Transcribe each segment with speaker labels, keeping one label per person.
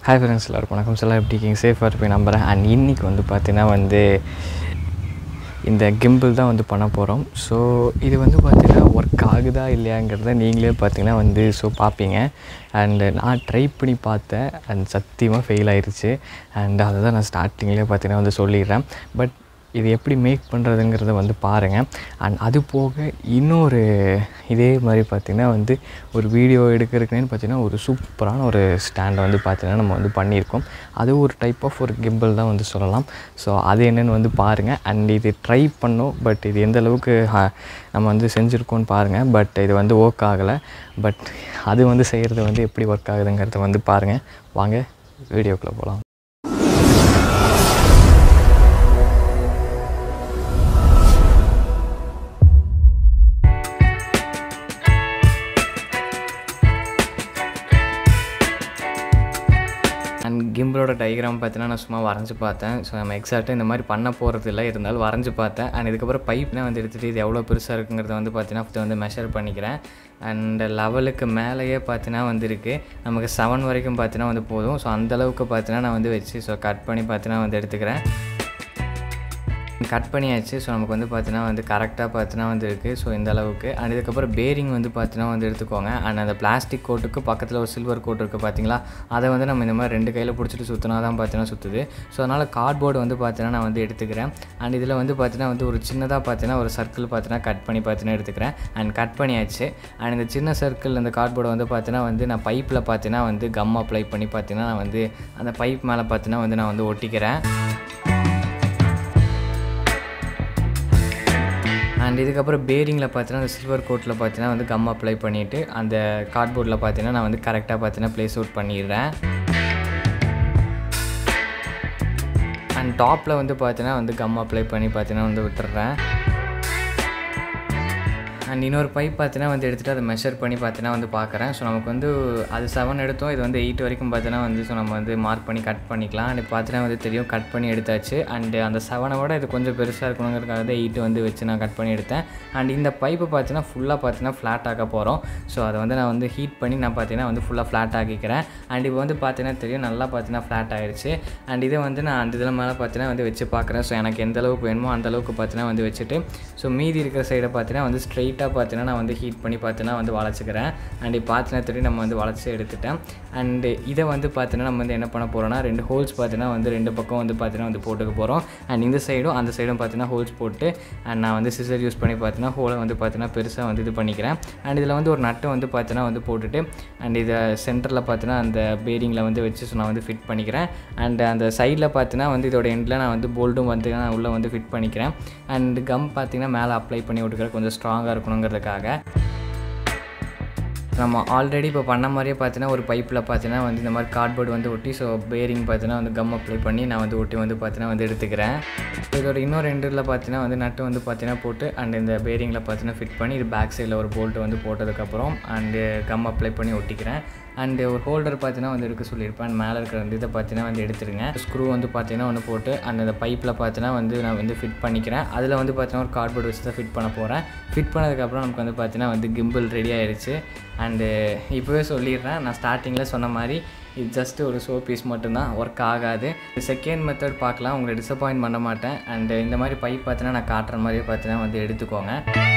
Speaker 1: hi friends எல்லாருக்கும் வணக்கம் sir எப்படி இருக்கீங்க சேஃபாக இருப்பேன் நம்புகிறேன் அண்ட் இன்றைக்கி வந்து பார்த்தீங்கன்னா வந்து இந்த கிம்பிள் தான் வந்து பண்ண போகிறோம் ஸோ இது வந்து பார்த்தீங்கன்னா ஒர்க் ஆகுதா இல்லையாங்கிறத நீங்களே பார்த்தீங்கன்னா வந்து ஸோ பார்ப்பீங்க அண்டு நான் ட்ரை பண்ணி பார்த்தேன் அண்ட் சத்தியமாக ஃபெயில் ஆயிருச்சு அண்ட் அதை தான் நான் ஸ்டார்டிங்லேயே பார்த்தீங்கன்னா வந்து சொல்லிடுறேன் பட் இது எப்படி மேக் பண்ணுறதுங்கிறத வந்து பாருங்கள் அண்ட் அது போக இன்னொரு இதே மாதிரி பார்த்திங்கன்னா வந்து ஒரு வீடியோ எடுக்கிறதுக்குன்னு பார்த்திங்கன்னா ஒரு சூப்பரான ஒரு ஸ்டாண்டை வந்து பார்த்திங்கன்னா நம்ம வந்து பண்ணியிருக்கோம் அது ஒரு டைப் ஆஃப் ஒரு கிம்பிள் தான் வந்து சொல்லலாம் ஸோ அது என்னென்னு வந்து பாருங்கள் அண்ட் இது ட்ரை பண்ணோம் பட் இது எந்த அளவுக்கு அஹ், நம்ம வந்து செஞ்சுருக்கோன்னு பாருங்கள் பட் இது வந்து ஒர்க் ஆகலை பட் அது வந்து செய்கிறது வந்து எப்படி ஒர்க் ஆகுதுங்கிறத வந்து பாருங்கள் வாங்க வீடியோக்குள்ளே போகலாம் அண்ட் கிம்பிளோட டயக்ராம் பார்த்தீங்கன்னா நான் சும்மா வரைஞ்சி பார்த்தேன் ஸோ நம்ம எக்ஸாக்டாக இந்த மாதிரி பண்ண போகிறது இல்லை இருந்தாலும் வரைஞ்சி பார்த்தேன் அண்ட் இதுக்கப்புறம் பைப்லாம் வந்து எடுத்துகிட்டு இது எவ்வளோ பெருசாக இருக்குங்கிறத வந்து பார்த்தீங்கன்னா first வந்து மெஷர் பண்ணிக்கிறேன் அண்ட் லெவலுக்கு மேலேயே பார்த்தீங்கன்னா வந்து இருக்குது நமக்கு செவன் வரைக்கும் பார்த்தீங்கன்னா வந்து போதும் ஸோ அந்தளவுக்கு பார்த்தீங்கன்னா நான் வந்து வச்சு ஸோ கட் பண்ணி பார்த்தீங்கன்னா வந்து எடுத்துக்கிறேன் கட் பண்ணியாச்சு ஸோ நமக்கு வந்து பார்த்தீங்கன்னா வந்து கரெக்டாக பார்த்தீங்கன்னா வந்து இருக்குது ஸோ இந்த அளவுக்கு அண்ட் இதுக்கப்புறம் பேரிங் வந்து பார்த்தீங்கன்னா வந்து எடுத்துக்கோங்க அண்ட் அந்த பிளாஸ்டிக் கோட்டுக்கு பக்கத்தில் ஒரு சில்வர் கோட் இருக்குது பார்த்தீங்களா அதை வந்து நம்ம இந்த மாதிரி ரெண்டு கையில் பிடிச்சிட்டு சுற்றினா தான் பார்த்தீங்கன்னா சுற்றுது ஸோ அதனால் கார்ட்போர்டு வந்து பார்த்தீங்கன்னா நான் வந்து எடுத்துக்கிறேன் அண்ட் இதில் வந்து பார்த்தீங்கன்னா வந்து ஒரு சின்னதாக பார்த்தீங்கன்னா ஒரு சர்க்கிள் பார்த்தீங்கன்னா கட் பண்ணி பார்த்தீங்கன்னா எடுத்துக்கிறேன் அண்ட் கட் பண்ணியாச்சு அண்ட் இந்த சின்ன சர்க்கிள் அந்த கார்ட்போர்டை வந்து பார்த்தீங்கன்னா வந்து நான் பைப்பில் பார்த்தீங்கன்னா வந்து கம் அப்ளை பண்ணி பார்த்தீங்கன்னா நான் வந்து அந்த பைப் மேலே பார்த்தீங்கன்னா வந்து நான் வந்து ஒட்டிக்கிறேன் அண்ட் இதுக்கப்புறம் பேரிங்கில் பார்த்தீங்கன்னா அந்த சில்வர் கோட்டில் பார்த்தீங்கன்னா வந்து கம் அப்ளை பண்ணிவிட்டு அந்த கார்ட்போர்டில் பார்த்தீங்கன்னா நான் வந்து கரெக்டாக பார்த்தீங்கன்னா ப்ளேஸ் அவுட் பண்ணிடுறேன் அண்ட் டாப்பில் வந்து பார்த்தீங்கன்னா வந்து கம் அப்ளை பண்ணி பார்த்தீங்கன்னா வந்து விட்டுறேன் அண்ட் இன்னொரு பைப் பார்த்தீங்கன்னா வந்து எடுத்துகிட்டு அதை மெஷர் பண்ணி பார்த்தீங்கன்னா வந்து பார்க்குறேன் ஸோ நமக்கு வந்து அது செவன் எடுத்தோம் இது வந்து எயிட் வரைக்கும் பார்த்தீங்கன்னா வந்து ஸோ நம்ம வந்து மார்க் பண்ணி கட் பண்ணிக்கலாம் அண்ட் பார்த்தீங்கன்னா வந்து தெரியும் கட் பண்ணி எடுத்தாச்சு அண்டு அந்த செவனை விட இது கொஞ்சம் பெருசாக இருக்கணுங்கிறதுக்காக தான் எயிட் வந்து வச்சு நான் கட் பண்ணி எடுத்தேன் அண்ட் இந்த பைப்பை பார்த்தீங்கன்னா ஃபுல்லாக பார்த்தீங்கன்னா ஃப்ளாட் ஆக்க போகிறோம் ஸோ அதை வந்து நான் வந்து ஹீட் பண்ணி நான் பார்த்தீங்கன்னா வந்து ஃபுல்லாக ஃப்ளாட் ஆக்கிக்கிறேன் அண்ட் இப்போ வந்து பார்த்தீங்கன்னா தெரியும் நல்லா பார்த்தீங்கன்னா ஃப்ளாட் ஆயிடுச்சு அண்ட் இதை வந்து நான் அந்த இதில் மேலே பார்த்தீங்கன்னா வந்து வச்சு பார்க்குறேன் ஸோ எனக்கு எந்த அளவுக்கு வேணுமோ அந்த அளவுக்கு பார்த்தீங்கன்னா வந்து வச்சுட்டு ஸோ மீதி இருக்கிற சைடை பார்த்தீங்கன்னா வந்து ஸ்ட்ரைட்டாக பார்த்தீங்கன்னா நான் வந்து ஹீட் பண்ணி பார்த்தீங்கன்னா வந்து வளைச்சிக்கிறேன் அண்ட் இப்போ பார்த்தீங்கன்னா தெரியும் நம்ம வந்து வளைச்சி எடுத்துட்டேன் அண்டு இதை வந்து பார்த்தீங்கன்னா நம்ம வந்து என்ன பண்ண போகிறோம்னா ரெண்டு ஹோல்ஸ் பார்த்தீங்கன்னா வந்து ரெண்டு பக்கம் வந்து பார்த்தீங்கன்னா வந்து போட்டுக்க போகிறோம் அண்ட் இந்த சைடும் அந்த சைடும் பார்த்தீங்கன்னா ஹோல்ஸ் போட்டு அண்ட் நான் வந்து சிசர் யூஸ் பண்ணி பார்த்தீங்கன்னா ஹோலை வந்து பார்த்தீங்கன்னா பெருசாக வந்து இது பண்ணிக்கிறேன் அண்ட் இதில் வந்து ஒரு நட்டை வந்து பார்த்தீங்கன்னா வந்து போட்டுட்டு அண்ட் இதை சென்டரில் பார்த்தீங்கன்னா அந்த பேரிங்கில் வந்து வச்சு ஸோ நான் வந்து ஃபிட் பண்ணிக்கிறேன் அண்ட் அந்த சைடில் பார்த்தீங்கன்னா வந்து இதோட எண்டில் நான் வந்து போல்ட்டும் வந்து நான் உள்ளே வந்து ஃபிட் பண்ணிக்கிறேன் அண்ட் கம் பார்த்தீங்கன்னா மேலே அப்ளை பண்ணி விட்டுக்கிறேன் கொஞ்சம் ஸ்ட்ராங்காக இருக்கணுங்கிறதுக்காக நம்ம ஆல்ரெடி இப்போ பண்ண மாதிரியே பார்த்தீங்கன்னா ஒரு பைப்பில் பார்த்தீங்கன்னா வந்து இந்த மாதிரி கார்ட்போர்டு வந்து ஒட்டி ஸோ பேரிங் பார்த்தீங்கன்னா வந்து கம் அப்ளை பண்ணி நான் வந்து ஒட்டி வந்து பார்த்தீங்கன்னா வந்து எடுத்துக்கிறேன் இதோட இன்னொரு ரெண்டில் பார்த்தீங்கன்னா வந்து நட்டு வந்து பார்த்தீங்கன்னா போட்டு அண்ட் இந்த பேரிங்கில் பார்த்தீங்கன்னா ஃபிட் பண்ணி இது பேக் சைடில் ஒரு போல்ட்டு வந்து போட்டதுக்கப்புறம் அண்டு கம் அப்ளை பண்ணி ஒட்டிக்கிறேன் அண்டு ஒரு ஹோல்டர் பார்த்தீங்கன்னா வந்து எடுக்க சொல்லியிருப்பேன் அண்ட் மேலே இருக்கிற அந்த இதை பார்த்தீங்கன்னா வந்து எடுத்துருங்க ஸ்க்ரூ வந்து பார்த்தீங்கன்னா ஒன்று போட்டு அந்த இந்த பைப்பில் பார்த்தீங்கன்னா வந்து நான் வந்து ஃபிட் பண்ணிக்கிறேன் அதில் வந்து பார்த்தீங்கன்னா ஒரு கார்ட்போர்டு வச்சு தான் ஃபிட் பண்ண போகிறேன் ஃபிட் பண்ணதுக்கப்புறம் நமக்கு வந்து பார்த்தீங்கன்னா வந்து கிம்பிள் ரெடி ஆயிடுச்சு அண்டு இப்போவே சொல்லிடுறேன் நான் ஸ்டார்டிங்கில் சொன்ன மாதிரி இது ஜஸ்ட் ஒரு ஷோ பீஸ் மட்டும்தான் ஒர்க் ஆகாது செகண்ட் மெத்தட் பார்க்கலாம் உங்களை டிசப்பாயின்ட் பண்ண மாட்டேன் அண்டு இந்த மாதிரி பைப் பார்த்தீங்கன்னா நான் காட்டுற மாதிரியே பார்த்தீங்கன்னா வந்து எடுத்துக்கோங்க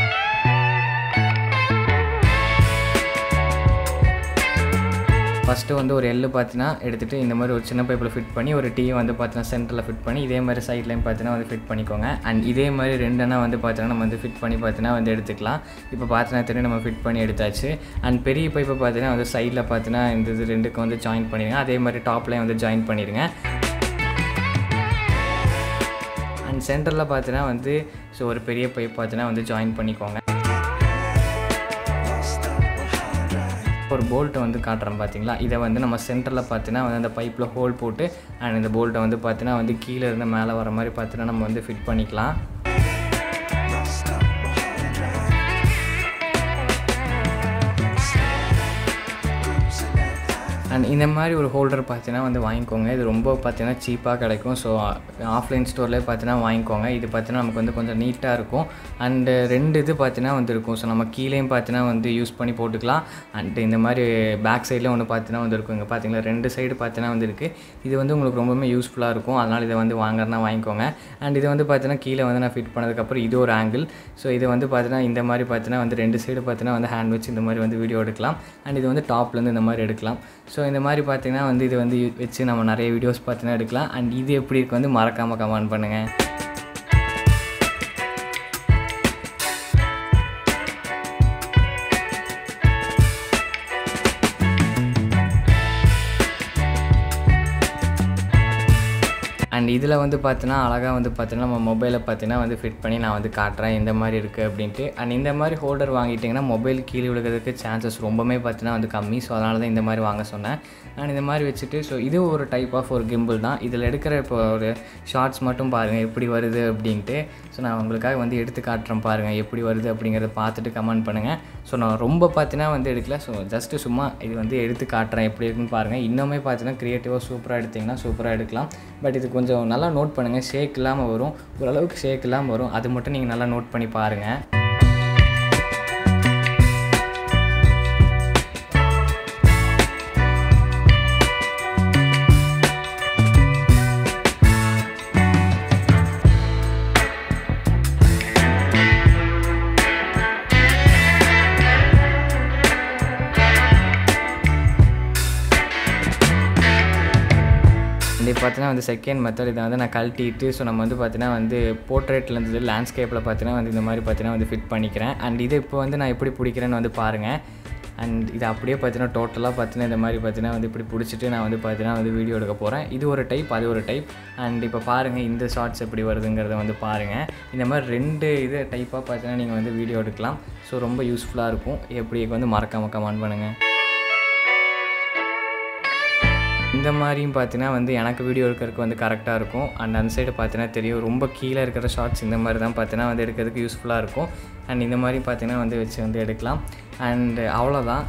Speaker 1: ஃபஸ்ட்டு வந்து ஒரு எள்ளு பார்த்தீங்கன்னா எடுத்துகிட்டு இந்த மாதிரி ஒரு சின்ன பைப்பில் ஃபிட் பண்ணி ஒரு டீ வந்து பார்த்தீங்கன்னா சென்டரில் ஃபிட் பண்ணி இதே மாதிரி சைட்லையும் பார்த்தீங்கன்னா வந்து ஃபிட் பண்ணிக்கோங்க அண்ட் இதே மாதிரி ரெண்டுனா வந்து பார்த்தீங்கன்னா நம்ம வந்து ஃபிட் பண்ணி பார்த்தீங்கன்னா வந்து எடுத்துக்கலாம் இப்போ பார்த்தீங்கன்னா தெரியும் நம்ம ஃபிட் பண்ணி எடுத்தாச்சு அண்ட் பெரிய பைப்பை பார்த்தீங்கன்னா வந்து சைடில் பார்த்தீங்கன்னா இந்த இது ரெண்டுக்கு வந்து ஜாயின் பண்ணிடுங்க அதே மாதிரி டாப்லேயும் வந்து ஜாயின் பண்ணிடுங்க அண்ட் சென்டரில் பார்த்தீங்கன்னா வந்து ஸோ ஒரு பெரிய பைப் பார்த்தீங்கன்னா வந்து ஜாயின் பண்ணிக்கோங்க ஒரு போல்ட்டை வந்து காட்டுறேன் பார்த்தீங்களா இதை வந்து நம்ம சென்டரில் பார்த்தீங்கன்னா வந்து அந்த பைப்பில் ஹோல் போட்டு அண்ட் இந்த போல்ட்டை வந்து பார்த்தீங்கன்னா வந்து கீழே இருந்து மேலே வர மாதிரி பார்த்தீங்கன்னா நம்ம வந்து ஃபிட் பண்ணிக்கலாம் அண்ட் இந்த மாதிரி ஒரு ஹோல்டர் பார்த்தீங்கன்னா வந்து வாங்கிக்கோங்க இது ரொம்ப பார்த்தீங்கன்னா சீப்பாக கிடைக்கும் ஸோ ஆஃப்லைன் ஸ்டோர்லேயே பார்த்தீங்கன்னா வாங்கிக்கோங்க இது பார்த்தீங்கன்னா நமக்கு வந்து கொஞ்சம் நீட்டாக இருக்கும் அண்டு ரெண்டு இது பார்த்தீங்கன்னா வந்து இருக்கும் ஸோ நம்ம கீழேயும் பார்த்தீங்கன்னா வந்து யூஸ் பண்ணி போட்டுக்கலாம் அண்ட் இந்த மாதிரி பேக் சைடில் ஒன்று பார்த்தீங்கன்னா வந்து இருக்கும் இங்கே பார்த்தீங்களா ரெண்டு சைடு பார்த்தீங்கன்னா வந்து இருக்குது இது வந்து உங்களுக்கு ரொம்பவுமே யூஸ்ஃபுல்லாக இருக்கும் அதனால் இதை வந்து வாங்குறதுனா வாங்கிக்கோங்க அண்ட் இது வந்து பார்த்தீங்கன்னா கீழே வந்து நான் ஃபிட் பண்ணதுக்கப்புறம் இது ஒரு ஆங்கிள் ஸோ இது வந்து பார்த்தீங்கன்னா இந்த மாதிரி பார்த்தீங்கன்னா வந்து ரெண்டு சைடு பார்த்தீங்கன்னா வந்து ஹேண்ட் வச்சு இந்த மாதிரி வந்து வீடியோ எடுக்கலாம் அண்ட் இது வந்து டாப்லேருந்து இந்த மாதிரி எடுக்கலாம் ஸோ இந்த மாதிரி பார்த்தீங்கன்னா வந்து இது வந்து வச்சு நம்ம நிறைய வீடியோஸ் பார்த்தீங்கன்னா எடுக்கலாம் அண்ட் இது எப்படி இருக்கு வந்து மறக்காமல் கமெண்ட் பண்ணுங்கள் அண்ட் இதில் வந்து பார்த்தீங்கன்னா அழகாக வந்து பார்த்தீங்கன்னா நம்ம மொபைலில் பார்த்தீங்கன்னா வந்து ஃபிட் பண்ணி நான் வந்து காட்டுறேன் இந்த மாதிரி இருக்குது அப்படின்ட்டு அண்ட் இந்த மாதிரி ஹோல்டர் வாங்கிட்டிங்கன்னா மொபைல் கீழே விழுகிறதுக்கு சான்சஸ் ரொம்பவே பார்த்தீங்கன்னா வந்து கம்மி ஸோ அதனால தான் இந்த மாதிரி வாங்க சொன்னேன் அண்ட் இந்த மாதிரி வச்சுட்டு ஸோ இது ஒரு டைப் ஆஃப் ஒரு கிம்பிள் தான் இதில் எடுக்கிற இப்போ ஒரு ஷார்ட்ஸ் மட்டும் பாருங்கள் எப்படி வருது அப்படின்ட்டு ஸோ நான் உங்களுக்காக வந்து எடுத்து காட்டுறேன் பாருங்கள் எப்படி வருது அப்படிங்கிறத பார்த்துட்டு கமெண்ட் பண்ணுங்கள் ஸோ நான் ரொம்ப பார்த்தீங்கன்னா வந்து எடுக்கல ஸோ ஜஸ்ட்டு சும்மா இது வந்து எடுத்து காட்டுறேன் எப்படி இருக்குன்னு பாருங்கள் இன்னுமே பார்த்தீங்கன்னா க்ரியேட்டிவாக சூப்பராக எடுத்திங்கன்னா சூப்பராக எடுக்கலாம் பட் இது கொஞ்சம் நல்லா நோட் பண்ணுங்கள் ஷேக் இல்லாமல் வரும் ஓரளவுக்கு ஷேக் இல்லாமல் வரும் அது மட்டும் நீங்கள் நல்லா நோட் பண்ணி பாருங்கள் இது பார்த்தீங்கன்னா வந்து செகண்ட் மெத்தட் இதை வந்து நான் கழட்டிட்டு ஸோ நம்ம வந்து பார்த்தீங்கன்னா வந்து போர்ட்ரேட்டில் இருந்தது லேண்ட்ஸ்கேப்பில் பார்த்தீங்கன்னா வந்து இந்த மாதிரி பார்த்தீங்கன்னா வந்து ஃபிட் பண்ணிக்கிறேன் அண்ட் இது இப்போ வந்து நான் எப்படி பிடிக்கிறேன்னு வந்து பாருங்கள் அண்ட் இது அப்படியே பார்த்தீங்கன்னா டோட்டலாக பார்த்தீங்கன்னா இந்த மாதிரி பார்த்தீங்கன்னா வந்து இப்படி பிடிச்சிட்டு நான் வந்து பார்த்தீங்கன்னா வந்து வீடியோ எடுக்க போகிறேன் இது ஒரு டைப் அது ஒரு டைப் அண்ட் இப்போ பாருங்கள் இந்த ஷார்ட்ஸ் எப்படி வருதுங்கிறத வந்து பாருங்கள் இந்த மாதிரி ரெண்டு இது டைப்பாக பார்த்தீங்கன்னா நீங்கள் வந்து வீடியோ எடுக்கலாம் ஸோ ரொம்ப யூஸ்ஃபுல்லாக இருக்கும் எப்படி வந்து மறக்காமல் கமெண்ட் பண்ணுங்கள் இந்த மாதிரியும் பார்த்தீங்கன்னா வந்து எனக்கு வீடியோ எடுக்கிறதுக்கு வந்து கரெக்டாக இருக்கும் அண்ட் அந்த சைடு பார்த்தீங்கன்னா தெரியும் ரொம்ப கீழே இருக்கிற ஷார்ட்ஸ் இந்த மாதிரி தான் பார்த்தீங்கன்னா வந்து எடுக்கிறதுக்கு யூஸ்ஃபுல்லாக இருக்கும் அண்ட் இந்த மாதிரி பார்த்தீங்கன்னா வந்து வச்சு வந்து எடுக்கலாம் அண்ட் அவ்வளோதான்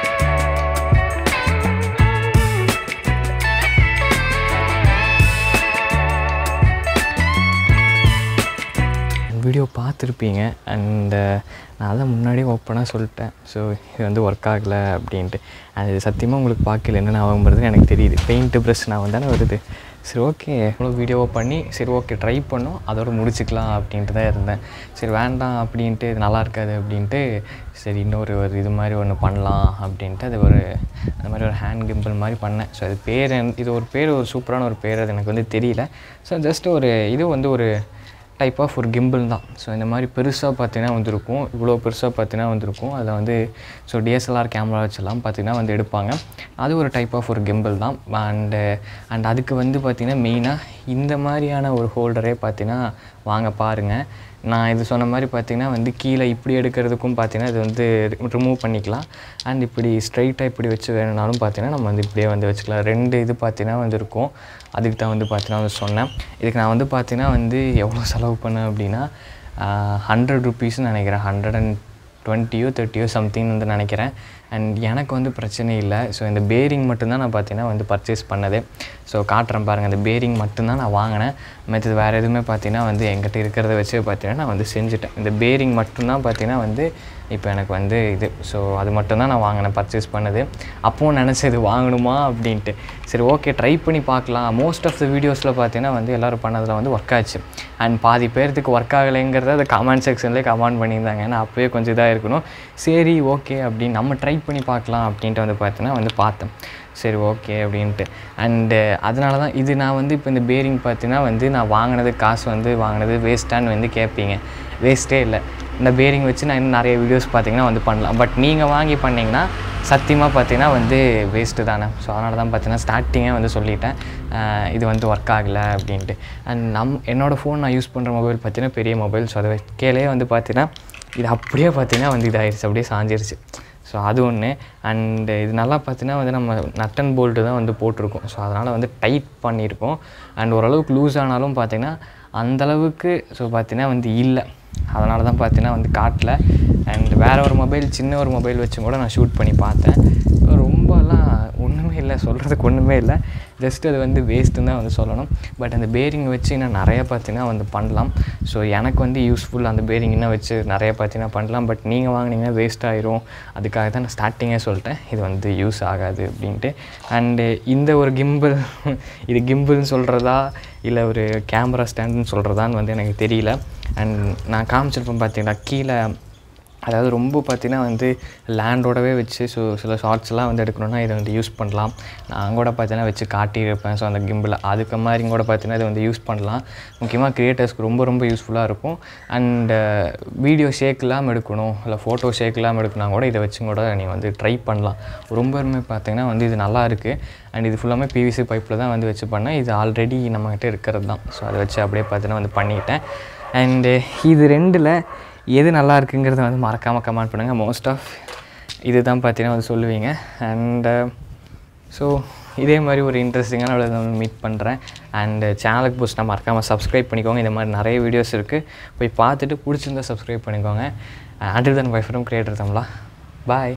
Speaker 1: வீடியோ பார்த்துருப்பீங்க அண்டு நான் தான் முன்னாடியே ஓப்பனாக சொல்லிட்டேன் ஸோ இது வந்து ஒர்க் ஆகலை அப்படின்ட்டு அது சத்தியமாக உங்களுக்கு பார்க்கல என்னென்ன ஆகுங்கிறது எனக்கு தெரியுது பெயிண்ட்டு ப்ரெஷ் நான் வந்தானே வருது சரி ஓகே இவ்வளோ வீடியோவை பண்ணி சரி ஓகே ட்ரை பண்ணோம் அதோட முடிச்சுக்கலாம் அப்படின்ட்டு தான் இருந்தேன் சரி வேண்டாம் அப்படின்ட்டு இது நல்லா இருக்காது அப்படின்ட்டு சரி இன்னொரு ஒரு இது மாதிரி ஒன்று பண்ணலாம் அப்படின்ட்டு அது ஒரு அந்த மாதிரி ஒரு ஹேண்ட் கிம்பிள் மாதிரி பண்ணேன் ஸோ அது பேர் என்- இது ஒரு பேர் ஒரு சூப்பரான ஒரு பேர் அது எனக்கு வந்து தெரியல ஸோ ஜஸ்ட் ஒரு இது வந்து ஒரு டைப் ஆஃப் ஒரு கிம்பிள் தான் ஸோ இந்த மாதிரி பெருசாக பார்த்தீங்கன்னா வந்திருக்கும் இவ்வளோ பெருசாக பார்த்தீங்கன்னா வந்திருக்கும் அதில் வந்து ஸோ டிஎஸ்எல்ஆர் கேமரா வச்செல்லாம் பார்த்தீங்கன்னா வந்து எடுப்பாங்க அது ஒரு டைப் ஆஃப் ஒரு கிம்பிள் தான் அண்டு அண்ட் அதுக்கு வந்து பார்த்திங்கன்னா மெயினாக இந்த மாதிரியான ஒரு ஹோல்டரே பார்த்தீங்கன்னா வாங்க பாருங்கள் நான் இது சொன்ன மாதிரி பார்த்தீங்கன்னா வந்து கீழே இப்படி எடுக்கிறதுக்கும் பார்த்தீங்கன்னா இது வந்து ரிமூவ் பண்ணிக்கலாம் அண்ட் இப்படி ஸ்ட்ரைட்டாக இப்படி வச்சு வேணும்னாலும் பார்த்தீங்கன்னா நம்ம வந்து இப்படியே வந்து வச்சுக்கலாம் ரெண்டு இது பார்த்தீங்கன்னா வந்து இருக்கும் அதுக்கு தான் வந்து பார்த்தீங்கன்னா வந்து சொன்னேன் இதுக்கு நான் வந்து பார்த்தீங்கன்னா வந்து எவ்வளோ செலவு பண்ணேன் அப்படின்னா ஹண்ட்ரட் ருபீஸ்னு நினைக்கிறேன் ஹண்ட்ரட் அண்ட் டுவெண்ட்டியோ தேர்ட்டியோ சம்திங் வந்து நினைக்கிறேன் அண்ட் எனக்கு வந்து பிரச்சனை இல்லை ஸோ இந்த பேரிங் மட்டும்தான் நான் பார்த்தீங்கன்னா வந்து பர்ச்சேஸ் பண்ணது ஸோ காட்டுறேன் பாருங்கள் இந்த பேரிங் மட்டும்தான் நான் வாங்கினேன் மற்றது வேறு எதுவுமே பார்த்தீங்கன்னா வந்து என்கிட்ட இருக்கிறத வச்சு பார்த்தீங்கன்னா நான் வந்து செஞ்சுட்டேன் இந்த பேரிங் மட்டும்தான் பார்த்தீங்கன்னா வந்து இப்போ எனக்கு வந்து இது ஸோ அது மட்டும்தான் நான் வாங்கினேன் பர்ச்சேஸ் பண்ணது அப்போவும் நினச்சது வாங்கணுமா அப்படின்ட்டு சரி ஓகே ட்ரை பண்ணி பார்க்கலாம் மோஸ்ட் ஆஃப் த வீடியோஸில் பார்த்தீங்கன்னா வந்து எல்லோரும் பண்ணதில் வந்து ஒர்க் ஆச்சு அண்ட் பாதி பேர்த்துக்கு ஒர்க் ஆகலைங்கிறத அந்த கமெண்ட் செக்ஷன்லேயே கமெண்ட் பண்ணியிருந்தாங்க நான் அப்போயே கொஞ்சம் இதாக இருக்கணும் சரி ஓகே அப்படின்னு நம்ம ட்ரை பண்ணி பார்க்கலாம் அப்படின்ட்டு வந்து பார்த்தீங்கன்னா வந்து பார்த்தேன் சரி ஓகே அப்படின்ட்டு அண்டு அதனால தான் இது நான் வந்து இப்போ இந்த பேரிங் பார்த்தீங்கன்னா வந்து நான் வாங்கினது காசு வந்து வாங்கினது வேஸ்ட்டான்னு வந்து கேட்பீங்க வேஸ்ட்டே இல்லை இந்த பேரிங் வச்சு நான் இன்னும் நிறைய வீடியோஸ் பார்த்தீங்கன்னா வந்து பண்ணலாம் பட் நீங்கள் வாங்கி பண்ணிங்கன்னா சத்தியமாக பார்த்தீங்கன்னா வந்து வேஸ்ட்டு தானே ஸோ அதனால தான் பார்த்தீங்கன்னா ஸ்டார்டிங்கே வந்து சொல்லிட்டேன் ஆஹ் இது வந்து ஒர்க் ஆகலை அப்படின்ட்டு அண்ட் நம் என்னோடய ஃபோன் நான் யூஸ் பண்ணுற மொபைல் பார்த்தீங்கன்னா பெரிய மொபைல் ஸோ அதை வைக்கலே வந்து பார்த்தீங்கன்னா இது அப்படியே பார்த்தீங்கன்னா வந்து இதாகிடுச்சு அப்படியே சாஞ்சிருச்சு ஸோ அது ஒன்று அண்டு இது நல்லா பார்த்தீங்கன்னா வந்து நம்ம நட் அண்ட் போல்ட்டு தான் வந்து போட்டிருக்கோம் ஸோ அதனால் வந்து டைட் பண்ணியிருக்கோம் அண்ட் ஓரளவுக்கு லூஸ் ஆனாலும் பார்த்தீங்கன்னா அந்தளவுக்கு ஸோ பார்த்தீங்கன்னா வந்து இல்லை அதனால தான் பார்த்தீங்கன்னா வந்து காட்டல அண்ட் வேறு ஒரு மொபைல் சின்ன ஒரு மொபைல் வச்சும் கூட நான் ஷூட் பண்ணி பார்த்தேன் ரொம்பலாம் ஒன்றுமே இல்லை சொல்கிறதுக்கு ஒன்றுமே இல்லை ஜஸ்ட் அது வந்து வேஸ்ட்டுன்னு தான் வந்து சொல்லணும் பட் அந்த பேரிங் வச்சு இன்னும் நிறையா பார்த்தீங்கன்னா வந்து பண்ணலாம் ஸோ எனக்கு வந்து யூஸ்ஃபுல் அந்த பேரிங் இன்னும் வச்சு நிறைய பார்த்தீங்கன்னா பண்ணலாம் பட் நீங்கள் வாங்கினீங்கன்னா வேஸ்ட் ஆயிரும் அதுக்காக தான் நான் ஸ்டார்டிங்கே சொல்லிட்டேன் இது வந்து யூஸ் ஆகாது அப்படின்ட்டு அண்டு இந்த ஒரு கிம்பிள் இது கிம்பிள்னு சொல்கிறதா இல்லை ஒரு கேமரா ஸ்டாண்டுன்னு சொல்கிறதான்னு வந்து எனக்கு தெரியல அண்ட் நான் காமிச்சிருப்பேன் பார்த்தீங்கன்னா கீழே அதாவது ரொம்ப பார்த்தீங்கன்னா வந்து லேண்டோடவே வச்சு ஸோ சில ஷார்ட்ஸ்லாம் வந்து எடுக்கணும்னா இதை வந்து யூஸ் பண்ணலாம் நான் கூட பார்த்தீங்கன்னா வச்சு காட்டியிருப்பேன் ஸோ அந்த கிம்பில் அதுக்கு மாதிரி கூட பார்த்தீங்கன்னா இதை வந்து யூஸ் பண்ணலாம் முக்கியமாக க்ரியேட்டர்ஸ்க்கு ரொம்ப ரொம்ப யூஸ்ஃபுல்லாக இருக்கும் அண்ட் வீடியோ ஷேக் இல்லாமல் எடுக்கணும் இல்லை ஃபோட்டோ ஷேக் இல்லாமல் எடுக்கணும் கூட இதை வச்சு கூட நீங்கள் வந்து ட்ரை பண்ணலாம் ரொம்பவுமே பார்த்தீங்கன்னா வந்து இது நல்லா இருக்குது அண்ட் இது ஃபுல்லாமே பிவிசி பைப்பில் தான் வந்து வச்சு பண்ணேன் இது ஆல்ரெடி நம்மக்கிட்ட இருக்கிறது தான் ஸோ அதை வச்சு அப்படியே பார்த்தீங்கன்னா வந்து பண்ணிட்டேன் அண்டு இது ரெண்டில் எது நல்லா இருக்குங்கிறத வந்து மறக்காமல் கமெண்ட் பண்ணுங்கள் மோஸ்ட் ஆஃப் இது தான் பார்த்தீங்கன்னா வந்து சொல்லுவீங்க அண்டு ஸோ இதே மாதிரி ஒரு இன்ட்ரெஸ்டிங்கான நான் மீட் பண்ணுறேன் அண்டு சேனலுக்கு புதுசுனா மறக்காமல் சப்ஸ்கிரைப் பண்ணிக்கோங்க இந்த மாதிரி நிறைய வீடியோஸ் இருக்குது போய் பார்த்துட்டு பிடிச்சிருந்தா சப்ஸ்கிரைப் பண்ணிக்கோங்க அண்டில் தன் வைஃபரும் கிரியேட்டர் தம்லா பாய்